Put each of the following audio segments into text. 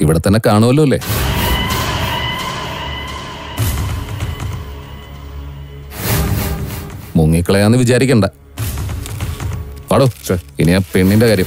ഇവിടെ തന്നെ കാണുമല്ലോ അല്ലേ മുങ്ങിക്കളയാന്ന് വിചാരിക്കണ്ട പാടോ ഇനി ആ പെണ്ണിന്റെ കാര്യം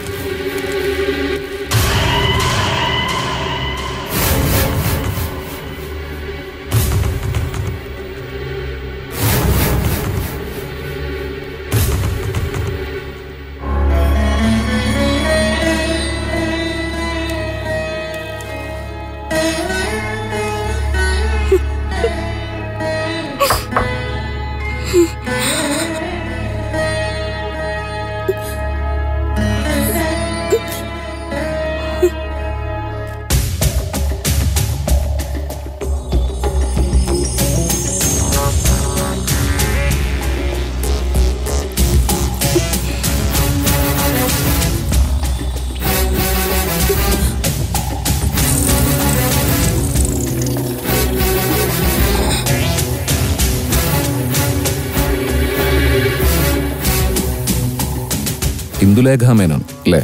ഇന്ദുലേഖ മേനോൻ അല്ലേ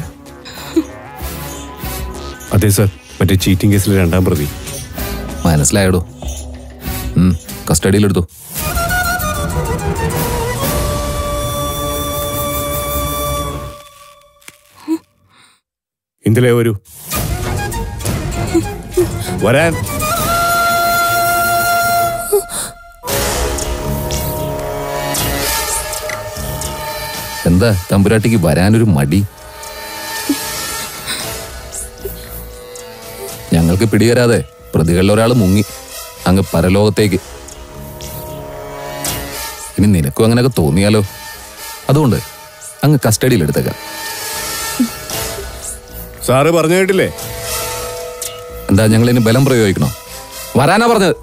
അതെ സർ മറ്റേ ചീറ്റിംഗ് കേസിലെ രണ്ടാം പ്രതി മനസ്സിലായടോ ഉം, കസ്റ്റഡിയിലെടുത്തു ഇന്ദിലേ വരൂ വരാൻ എന്താ തമ്പുരാട്ടിക്ക് വരാനൊരു മടി ഞങ്ങൾക്ക് പിടികരാതെ പ്രതികളിൽ ഒരാൾ മുങ്ങി അങ്ങ് പരലോകത്തേക്ക് ഇനി നിനക്കും അങ്ങനെയൊക്കെ തോന്നിയാലോ അതുകൊണ്ട് അങ്ങ് കസ്റ്റഡിയിൽ എടുത്തേക്കാം സാറ് പറഞ്ഞു കേട്ടില്ലേ എന്താ ഞങ്ങൾ ഇനി ബലം പ്രയോഗിക്കണോ വരാനാ പറഞ്ഞത്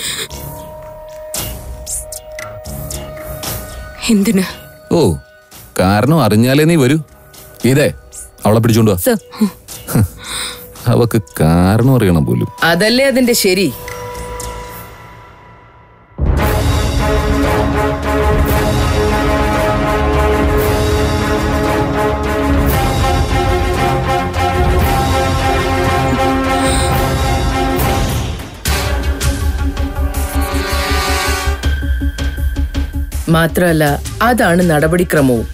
എന്തിന് ഓ കാരണം അറിഞ്ഞാലേ നീ വരൂ ഇതേ അവളെ പിടിച്ചോണ്ട് വാ സർ അവക്ക് കാരണം അറിയണം പോലും അതല്ലേ അതിന്റെ ശരി മാത്രമല്ല അതാണ് നടപടിക്രമവും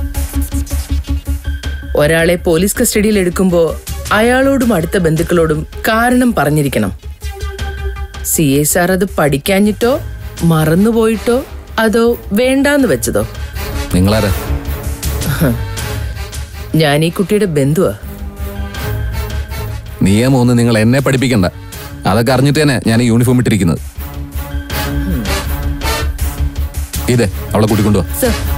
ഒരാളെ പോലീസ് കസ്റ്റഡിയിൽ എടുക്കുമ്പോൾ അയാളോടും അടുത്ത ബന്ധുക്കളോടും കാരണം പറഞ്ഞിരിക്കണം സി എ സാർ അത് പഠിക്കാഞ്ഞിട്ടോ മറന്നുപോയിട്ടോ അതോ വേണ്ടാന്ന് വെച്ചതോ നിങ്ങളാരാ ഞാൻ ഈ കുട്ടിയുടെ ബന്ധുവാ നിയമം ഒന്ന് നിങ്ങൾ എന്നെ പഠിപ്പിക്കണ്ട അതൊക്കെ അറിഞ്ഞിട്ട് തന്നെ ഞാൻ ഈ യൂണിഫോം ഇട്ടിരിക്കുന്നത് ഇതേ അവളെ കൂട്ടിക്കൊണ്ടുവാ സർ